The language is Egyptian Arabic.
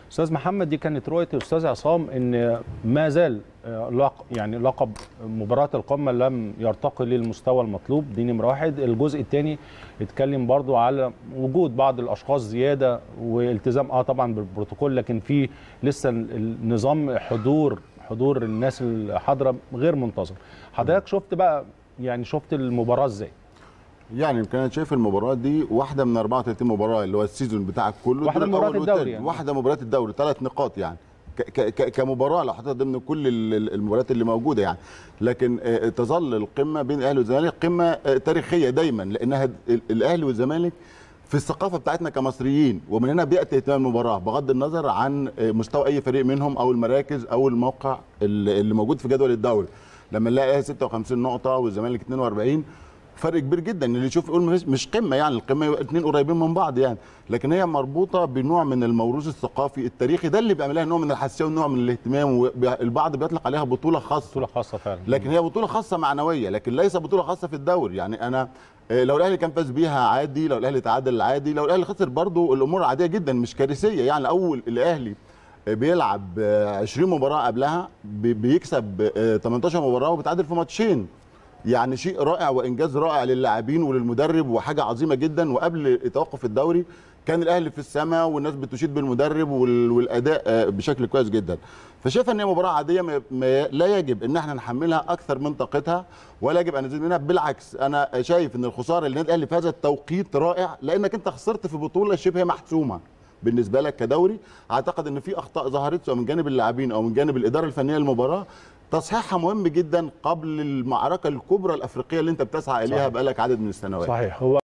استاذ محمد دي كانت رؤيه الاستاذ عصام ان ما زال آه، لق يعني لقب مباراه القمه لم يرتقي للمستوى المطلوب دي نمره واحد الجزء الثاني اتكلم برضو على وجود بعض الاشخاص زياده والتزام اه طبعا بالبروتوكول لكن في لسه النظام حضور حضور الناس الحاضره غير منتظم حضرتك شفت بقى يعني شفت المباراه ازاي يعني يمكن انا شايف المباراه دي واحده من 34 مباراه اللي هو السيزون بتاعك كله واحدة دول من مباريات الأول الدوري والتاني. يعني. واحده من مباريات الدوري ثلاث نقاط يعني ك- ك- ك- كمباراه لو حطيتها ضمن كل ال- ال- المباريات اللي موجوده يعني لكن آه، تظل القمه بين الاهلي والزمالك قمه آه، تاريخيه دايما لانها ال- الاهلي والزمالك في الثقافه بتاعتنا كمصريين ومن هنا بياتي اهتمام المباراه بغض النظر عن آه، مستوى اي فريق منهم او المراكز او الموقع اللي اللي موجود في جدول الدوري لما نلاقي الاهلي 56 نقطه والزمالك 42 فرق كبير جدا اللي يشوف يقول مش- مش قمه يعني القمه يبقى اتنين قريبين من بعض يعني لكن هي مربوطه بنوع من الموروث الثقافي التاريخي ده اللي بيعملها نوع من الحساسيه ونوع من الاهتمام والبعض بيطلق عليها بطوله خاصه بطوله خاصه فعلا لكن هي بطوله خاصه معنويه لكن ليس بطوله خاصه في الدوري يعني انا آه، لو الاهلي كان فاز بيها عادي لو الاهلي تعادل عادي لو الاهلي خسر برضه الامور عاديه جدا مش كارثيه يعني اول الاهلي آه، بيلعب آه، 20 مباراه قبلها بي- بيكسب آه، 18 مباراه وبيتعادل في ماتشين يعني شيء رائع وانجاز رائع للاعبين وللمدرب وحاجه عظيمه جدا وقبل توقف الدوري كان الاهلي في السماء والناس بتشيد بالمدرب وال- والاداء آه، بشكل كويس جدا فشايف ان هي مباراه عاديه ما- ما- لا يجب ان احنا نحملها اكثر من طاقتها ولا يجب ان نزيد منها بالعكس انا شايف ان الخساره اللي النادي الاهلي في هذا التوقيت رائع لانك انت خسرت في بطوله شبه محسومه بالنسبه لك كدوري اعتقد ان في اخطاء ظهرت سواء من جانب اللاعبين او من جانب الاداره الفنيه للمباراه تصحيحها مهم جدا قبل المعركه الكبرى الافريقيه اللي انت بتسعى اليها صحيح. بقالك عدد من السنوات صحيح هو